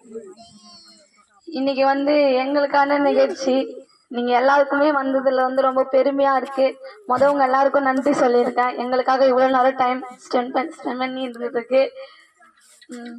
இன்னைக்கு வந்து எங்களுக்கான நிகழ்ச்சி நீங்க எல்லாருக்குமே வந்ததுல வந்து ரொம்ப பெருமையா இருக்கு மொதவங்க எல்லாருக்கும் நன்றி சொல்லியிருக்கேன் எங்களுக்காக இவ்வளவு நேரம் டைம் ஸ்பெண்ட் பண்ணி ஸ்பெண்ட் பண்ணி இருந்ததுக்கு ம்.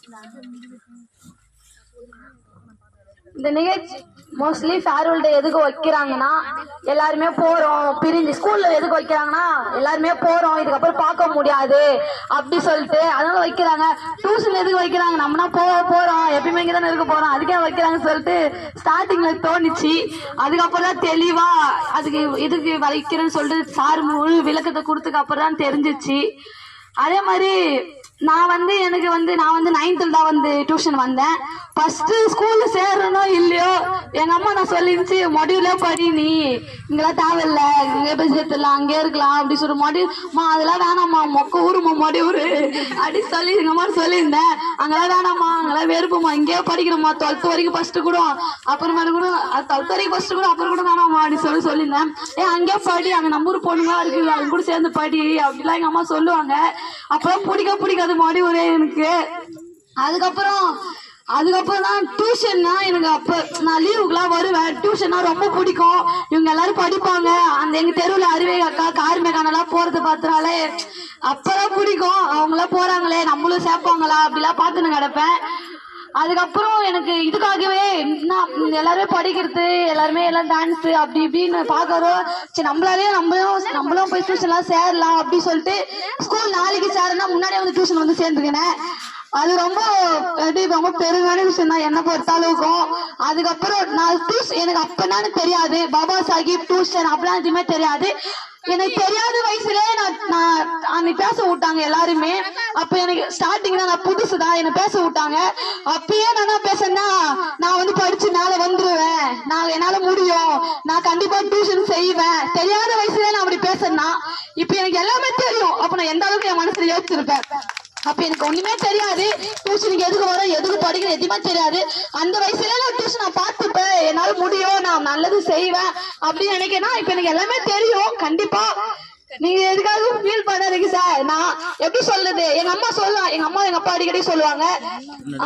இந்த நிகழ்ச்சி மோஸ்ட்லி ஃபேர்வெல் டே எதுக்கு வைக்கிறாங்கன்னா எல்லாருமே போறோம் பிரிஞ்சு ஸ்கூல்ல எதுக்கு வைக்கிறாங்கன்னா எல்லாருமே போறோம் இதுக்கப்புறம் பார்க்க முடியாது அப்படி சொல்லிட்டு அதனால வைக்கிறாங்க டியூஷன் எதுக்கு வைக்கிறாங்க நம்மனா போக போறோம் எப்பயுமே இங்க தானே இருக்க போறோம் அதுக்கே வைக்கிறாங்கன்னு சொல்லிட்டு ஸ்டார்டிங்ல தோணுச்சு அதுக்கப்புறம் தான் தெளிவா அதுக்கு இதுக்கு வைக்கிறேன்னு சொல்லிட்டு சார் முழு விளக்கத்தை கொடுத்ததுக்கு அப்புறம் தான் தெரிஞ்சிச்சு அதே மாதிரி நான் வந்து எனக்கு வந்து நான் வந்து நைன்த்தில் தான் வந்து டியூஷன் வந்தேன் ஃபர்ஸ்ட் ஸ்கூல்ல சேரனோ இல்லையோ எங்க அம்மா நான் சொல்லிருந்துச்சு மொடியூலே படி நீ இங்கெல்லாம் தேவையில்ல இங்கே போய் சேர்த்துடலாம் அங்கே இருக்கலாம் அப்படி சொல்லி மொடியூல் மா அதெல்லாம் வேணாம்மா மொக்க ஊருமா மொடியூரு அப்படி சொல்லி எங்க அம்மா சொல்லியிருந்தேன் அங்கெல்லாம் வேணாம்மா அங்கெல்லாம் வெறுப்புமா இங்கேயே படிக்கணுமா டுவெல்த் வரைக்கும் ஃபர்ஸ்ட் கூட அப்புறமேல கூட டுவெல்த் வரைக்கும் ஃபர்ஸ்ட் கூட அப்புறம் கூட வேணாம்மா அப்படி சொல்லி சொல்லியிருந்தேன் ஏ அங்கேயே படி அங்க நம்ம ஊர் பொண்ணுங்க இருக்குது அவங்க கூட சேர்ந்து படி அப்படிலாம் எங்க அம்மா சொல்லுவாங்க அப்புறம் பிடிக்க பிடிக்காது மாடி ஒரே எனக்கு அதுக்கப்புறம் அதுக்கப்புறம் தான் டியூஷன்னா எனக்கு அப்போ நான் லீவுக்குலாம் வருவேன் டியூஷன்னா ரொம்ப பிடிக்கும் இவங்க எல்லாரும் படிப்பாங்க அந்த எங்க தெருவில் அருவே அக்கா கார் மெக்கானெல்லாம் போறது பார்த்தாலே அப்பதான் பிடிக்கும் அவங்களாம் போறாங்களே நம்மளும் சேர்ப்பாங்களா அப்படிலாம் பார்த்துன்னு கிடப்பேன் அதுக்கப்புறம் எனக்கு இதுக்காகவே நான் எல்லாருமே படிக்கிறது எல்லாருமே எல்லாம் டான்ஸ் அப்படி இப்படின்னு பாக்குறோம் சரி நம்மளாலே நம்மளும் நம்மளும் போய் டியூஷன்லாம் சேரலாம் அப்படி சொல்லிட்டு ஸ்கூல் நாளைக்கு சேரனா முன்னாடியே வந்து டியூஷன் வந்து சேர்ந்துக்கினேன் அது ரொம்ப எப்படி ரொம்ப பெருமையான விஷயம் தான் என்னை பொறுத்த அளவுக்கும் அதுக்கப்புறம் நான் டியூஷன் எனக்கு அப்பனா எனக்கு தெரியாது பாபா சாஹிப் டியூஷன் அப்படிலாம் எதுவுமே தெரியாது எனக்கு தெரியாத வயசுல நான் நான் அன்னைக்கு பேச விட்டாங்க எல்லாருமே அப்ப எனக்கு ஸ்டார்டிங்ல நான் புதுசுதான் என்ன பேச விட்டாங்க அப்பயே நான் என்ன பேசுனா நான் வந்து படிச்சு மேல வந்துருவேன் நான் என்னால முடியும் நான் கண்டிப்பா டியூஷன் செய்வேன் தெரியாத வயசுல நான் அப்படி பேசுனா இப்ப எனக்கு எல்லாமே தெரியும் அப்ப நான் எந்த அளவுக்கு என் மனசுல யோசிச்சிருப்பேன் அப்ப எனக்கு ஒண்ணுமே தெரியாது டியூஷனுக்கு எதுக்கு வரும் எதுக்கு படிக்கிற எதுவுமே தெரியாது அந்த வயசுல நான் டியூஷன் நான் பார்த்துப்பேன் என்னால முடியும் நான் நல்லது செய்வேன் அப்படின்னு நினைக்கிறேன்னா இப்ப எனக்கு எல்லாமே தெரியும் கண்டிப்பா நீங்க எதுக்காக ஃபீல் பண்ணாதீங்க சார் நான் எப்படி சொல்றது எங்க அம்மா சொல்லுவாங்க எங்க அம்மா எங்க அப்பா அடிக்கடி சொல்லுவாங்க ஆ,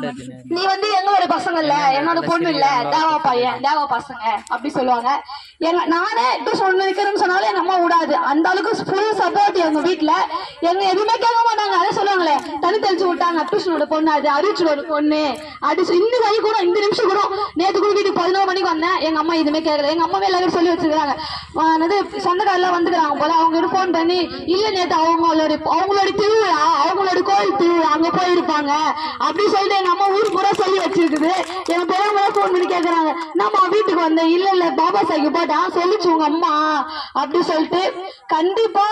நீ வந்து எங்களோட பசங்க இல்ல என்னோட பொண்ணு இல்ல தேவா பையன் தேவா பசங்க அப்படி சொல்லுவாங்க எங்க நானே டியூஷன் வைக்கிறேன்னு சொன்னாலும் எங்க அம்மா விடாது அந்த அளவுக்கு ஃபுல் சப்போர்ட் எங்க வீட்ல எங்க எதுவுமே கேட்க மாட்டாங்க அதே சொல்லுவாங்களே தனி தெளிச்சு விட்டாங்க டியூஷனோட பொண்ணு அது அரிச்சலோட பொண்ணு அப்படி சொல்லி இந்த கை கூட இந்த நிமிஷம் கூட நேத்து கூட வீட்டுக்கு பதினோரு மணிக்கு வந்தேன் எங்க அம்மா எதுவுமே கேட்கல எங்க அம்மாவே எல்லாரும் சொல்லி வச்சிருக்காங்க என்னது சொந்தக்காரெல்லாம் வந்துக்கிறாங்க போல அவங்க ஃபோன் பண்ணி இல்ல நேத்து அவங்களோட அவங்களோட திருவிழா அவங்களோட கோயில் திருவிழா அங்க போயிருப்பாங்க அப்படி சொல்லிட்டு எங்க அம்மா ஊர் பூரா சொல்லி வச்சிருக்குது என் பெரியவங்க ஃபோன் பண்ணி கேக்குறாங்க நம்ம வீட்டுக்கு வந்தேன் இல்ல இல்ல பாபா சாஹிப் போட்டா சொல்லிச்சு உங்க அம்மா அப்படி சொல்லிட்டு கண்டிப்பா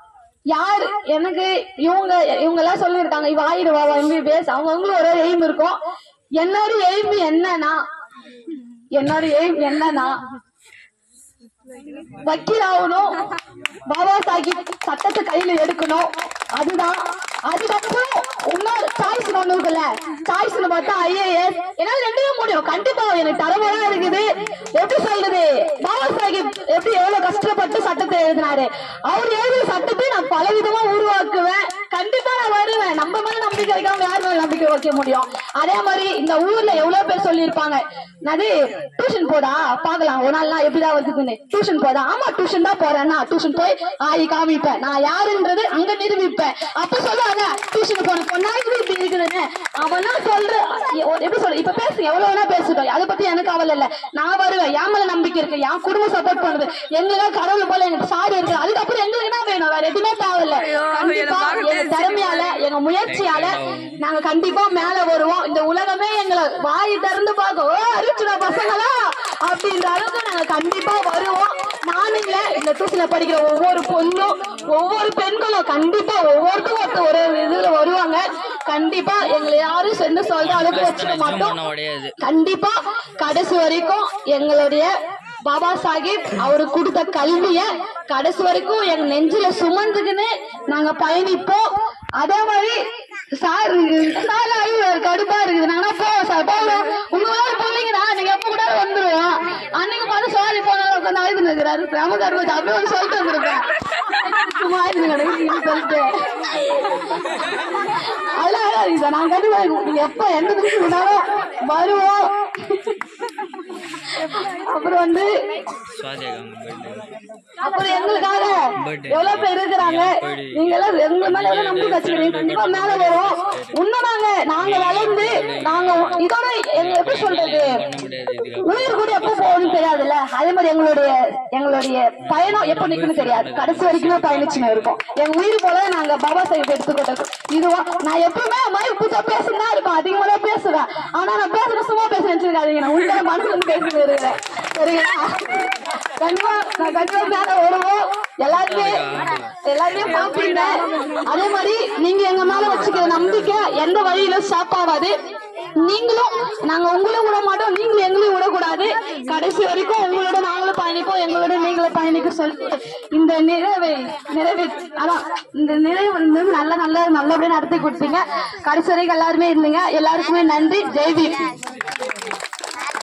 யார் எனக்கு இவங்க இவங்க எல்லாம் சொல்லியிருக்காங்க இவ ஆயிடுவா எம்பிபிஎஸ் அவங்கவுங்களும் ஒரு எய்ம் இருக்கும் என்னோட எய்ம் என்னன்னா என்னோட எய்ம் என்னன்னா வக்கீல் ஆகணும் பாபா சாஹிப் சட்டத்தை கையில எடுக்கணும் அதுதான் அதுக்கப்புறம் இன்னொரு சாய்ஸ் ஒண்ணு இருக்குல்ல சாய்ஸ்னு பார்த்தா ஐஏஎஸ் என்னால ரெண்டுமே முடியும் கண்டிப்பா எனக்கு தரவா இருக்குது எப்படி சொல்றது பாபா சாஹிப் எப்படி எவ்வளவு கஷ்டப்பட்டு சட்டத்தை எழுதினாரு அவர் எழுதிய சட்டத்தை நான் பல விதமா உருவாக்குவேன் கண்டிப்பா நான் வருவேன் நம்ம மேல நம்பிக்கை வைக்காம யார் மேல நம்பிக்கை வைக்க முடியும் அதே மாதிரி இந்த ஊர்ல எவ்வளவு பேர் சொல்லியிருப்பாங்க அது டியூஷன் போதா பாக்கலாம் ஒரு நாள் எப்படிதான் வருதுன்னு டியூஷன் போதா ஆமா டியூஷன் தான் போறேன்னா டியூஷன் போய் ஆயி காமிப்பேன் நான் யாருன்றது அங்க நிரூபிப்பேன் அப்ப சொல்லுவாங்க டியூஷன் போன பொண்ணா இப்படி இப்படி இருக்குதுன்னு அவன் தான் சொல்ற எப்படி சொல்ற இப்ப பேசு எவ்வளவு வேணா பேசுட்டோம் அதை பத்தி எனக்கு கவலை இல்ல நான் வருவேன் என் மேல நம்பிக்கை இருக்கு என் குடும்பம் சப்போர்ட் பண்ணுது எங்களுக்கு கடவுள் போல எனக்கு சாரி இருக்கு அதுக்கப்புறம் எங்களுக்கு என்ன வேணும் வேற எதுவுமே தேவையில்ல கண்டிப்பா எங்க திறமையால எங்க முயற்சியால நாங்க கண்டிப்பா மேல வருவோம் இந்த உலகமே எங்களை வாய் திறந்து பார்க்க ஓ அறிச்சுடா பசங்களா அப்படின்ற அளவுக்கு நாங்க கண்டிப்பா வருவோம் நானும் இல்ல இந்த டியூஷன்ல படிக்கிற ஒவ்வொரு பொண்ணும் ஒவ்வொரு பெண்களும் கண்டிப்பா ஒவ்வொருத்தரும் ஒருத்தர் ஒரு இதுல வருவாங்க கண்டிப்பா எங்களை யாரும் சேர்ந்து சொல்ற அளவுக்கு வச்சுக்க மாட்டோம் கண்டிப்பா கடைசி வரைக்கும் எங்களுடைய பாபா சாஹிப் அவரு கொடுத்த கல்விய கடைசி வரைக்கும் எங்க நெஞ்சில சுமந்துக்குன்னு நாங்க பயணிப்போம் அதே மாதிரி சார் சார் அறிவு கடுப்பா இருக்குது நாங்க போவோம் சார் போவோம் உங்களால போவீங்கடா நீங்க எப்ப கூட வந்துருவோம் அன்னைக்கு பார்த்து சாரி போனாலும் உட்காந்து அழுது நிற்கிறாரு நமக்கு அறுபது அப்படி வந்து சொல்லிட்டு வந்திருப்பேன் சும்மா இருங்க நீங்க சொல்லிட்டு அதெல்லாம் ஆகாதீங்க சார் நாங்க கண்டிப்பா நீங்க எப்ப எந்த நிமிஷம் வேணாலும் வருவோம் அப்புறம் வந்து அப்புறம் எங்களுக்காக எவ்வளவு பேர் இருக்கிறாங்க நீங்க எல்லாம் எங்க மேல எவ்வளவு நம்பிக்கை வச்சுக்கிறீங்க கண்டிப்பா மேல வரும் உண்மைதாங்க நாங்க வளர்ந்து நாங்க இதோட எங்க எப்படி சொல்றது உயிர் கூட எப்ப போகணும்னு தெரியாதுல்ல அதே மாதிரி எங்களுடைய எங்களுடைய பயணம் எப்ப நிக்கணும் தெரியாது கடைசி வரைக்கும் பயணிச்சுன்னு இருக்கும் எங்க உயிர் போல நாங்க பாபா சாஹிப் எடுத்துக்கிட்டோம் இதுவா நான் எப்பவுமே மாதிரி புதுசா பேசுனா இருக்கும் அதிகமா தான் பேசுவேன் ஆனா நான் பேசுற சும்மா பேசுறேன்னு வச்சுக்காதீங்க நான் உண்மையான மனசுல இருந்து பேசிட்டு இருக்கிறேன் சரிங்களா கண்டிப்பா நான் கண்டிப்பா மேல வருவோம் எல்லாருமே எல்லாருமே பாப்பீங்க அதே மாதிரி நீங்க எங்க மேல வச்சுக்கிற நம்பிக்கை எந்த வழியில ஸ்டாப் ஆகாது நீங்களும் நாங்க உங்களையும் விட மாட்டோம் நீங்களும் எங்களையும் விடக்கூடாது கடைசி வரைக்கும் உங்களோட நாங்களும் பயணிப்போம் எங்களோட நீங்களும் பயணிக்க சொல்லிட்டு இந்த நிறைவை நிறைவே அதான் இந்த நிறைவு வந்து நல்ல நல்ல நல்லபடியா நடத்தி கொடுத்தீங்க கடைசி வரைக்கும் எல்லாருமே இருந்தீங்க எல்லாருக்குமே நன்றி ஜெய்பீம்